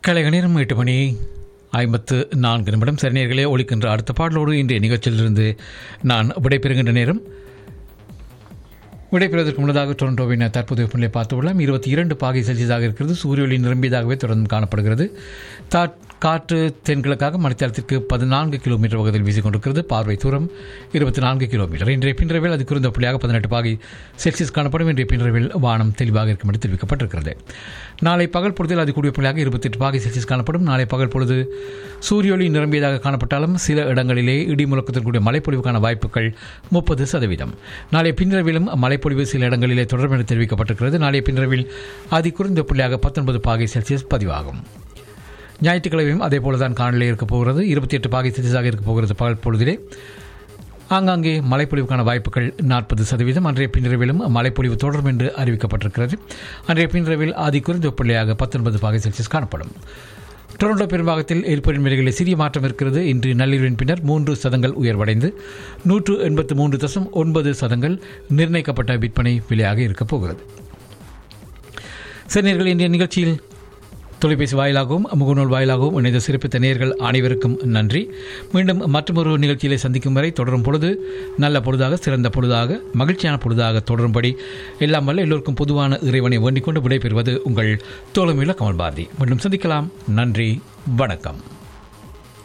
கலைக நேரம் எட்டு மணி ஐம்பத்து நான்கு நிமிடம் சரிநேர்களே ஒழிக்கின்ற அடுத்த பாடலோடு இன்றைய நிகழ்ச்சியிலிருந்து நான் விடைபெறுகின்ற நேரம் விடைபெறுவதற்கு முன்னதாக டொரண்டோவின் தற்போதைய வெப்பநிலை பார்த்துள்ளோம் இருபத்தி இரண்டு பாகை செல்சியஸாக இருக்கிறது சூரிய ஒளி நிரம்பியதாகவே தொடர்ந்து காணப்படுகிறது தா காற்று தென்கிழக்காக மணித்தளத்திற்கு பதினான்கு கிலோமீட்டர் வேகத்தில் வீசிக்கொண்டிருக்கிறது பார்வை தூரம் இருபத்தி நான்கு கிலோமீட்டர் இன்றைய பின்றவில் அது குறைந்த புள்ளியாக பதினெட்டு பாகை செல்சியஸ் காணப்படும் இன்றைய பின்றவில் வானம் தெளிவாக இருக்கும் என்று தெரிவிக்கப்பட்டிருக்கிறது நாளை பகல் பொழுதில் அது கூடிய புள்ளியாக இருபத்தெட்டு பாகை செல்சியஸ் காணப்படும் நாளை பகல் பொழுது சூரிய ஒளி நிரம்பியதாக காணப்பட்டாலும் சில இடங்களிலே இடி முழக்கத்தில் கூடிய மழைப்பொழிவுக்கான வாய்ப்புகள் முப்பது சதவீதம் நாளை பின்றவிலும் மழைப்பொழிவு சில இடங்களிலே தொடரும் என தெரிவிக்கப்பட்டிருக்கிறது நாளைய பின்றவில் அதி குறைந்த புள்ளியாக பத்தொன்பது பாகை செல்சியஸ் பதிவாகும் ஞாயிற்றுக்கிழமையும் அதே போல தான் காணொலி இருக்கப் போகிறது இருபத்தி எட்டு பாகை செல்சியஸாக இருக்கப் போகிறது பகல் பொழுதிலே ஆங்காங்கே மழைப்பொழிவுக்கான வாய்ப்புகள் நாற்பது சதவீதம் அன்றைய பின்னிரவிலும் மழைப்பொழிவு தொடரும் என்று அறிவிக்கப்பட்டிருக்கிறது அன்றைய பின்னிரவில் அதி குறைந்த வெப்பநிலையாக பத்தொன்பது பாகை செல்சியஸ் காணப்படும் டொரண்டோ பெரும்பாகத்தில் எரிபொருள் விலைகளில் சிறிய மாற்றம் இருக்கிறது இன்று நள்ளிரவின் பின்னர் மூன்று சதங்கள் உயர்வடைந்து நூற்று எண்பத்து மூன்று தசம் ஒன்பது சதங்கள் நிர்ணயிக்கப்பட்ட விற்பனை விலையாக இருக்கப் போகிறது சென்னையர்கள் இன்றைய நிகழ்ச்சியில் தொலைபேசி வாயிலாகவும் முகநூல் வாயிலாகவும் இணைந்த சிறப்பித்த நேயர்கள் அனைவருக்கும் நன்றி மீண்டும் மற்றொரு நிகழ்ச்சியிலே சந்திக்கும் வரை தொடரும் பொழுது நல்ல பொழுதாக சிறந்த பொழுதாக மகிழ்ச்சியான பொழுதாக தொடரும்படி எல்லாம் வல்ல எல்லோருக்கும் பொதுவான இறைவனை வேண்டிக் கொண்டு விடைபெறுவது உங்கள் தோழமையுள்ள கமல் பாரதி மீண்டும் சந்திக்கலாம் நன்றி வணக்கம்